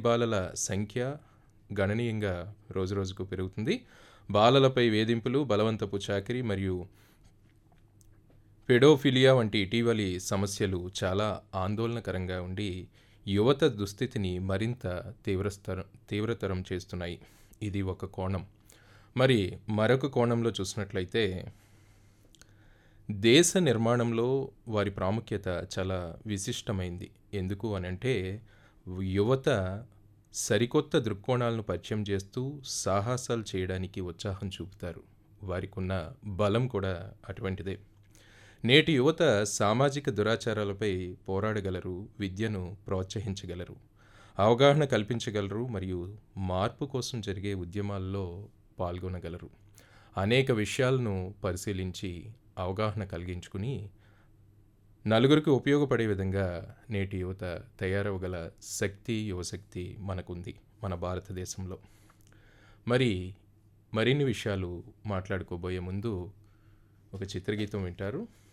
పసిబాలల సంఖ్య గణనీయంగా రోజురోజుకు పెరుగుతుంది బాలలపై వేధింపులు బలవంతపు చాకిరీ మరియు పెడోఫిలియా వంటి ఇటీవలి సమస్యలు చాలా ఆందోళనకరంగా ఉండి యువత దుస్థితిని మరింత తీవ్రస్తరం తీవ్రతరం చేస్తున్నాయి ఇది ఒక కోణం మరి మరొక కోణంలో చూసినట్లయితే దేశ నిర్మాణంలో వారి ప్రాముఖ్యత చాలా విశిష్టమైంది ఎందుకు అనంటే యువత సరికొత్త దృక్కోణాలను పరిచయం చేస్తూ సాహసాలు చేయడానికి ఉత్సాహం చూపుతారు వారికి ఉన్న బలం కూడా అటువంటిదే నేటి యువత సామాజిక దురాచారాలపై పోరాడగలరు విద్యను ప్రోత్సహించగలరు అవగాహన కల్పించగలరు మరియు మార్పు కోసం జరిగే ఉద్యమాల్లో పాల్గొనగలరు అనేక విషయాలను పరిశీలించి అవగాహన కలిగించుకుని నలుగురికి ఉపయోగపడే విధంగా నేటి యువత తయారవగల శక్తి యువశక్తి మనకుంది మన భారతదేశంలో మరి మరిన్ని విషయాలు మాట్లాడుకోబోయే ముందు ఒక చిత్రగీతం వింటారు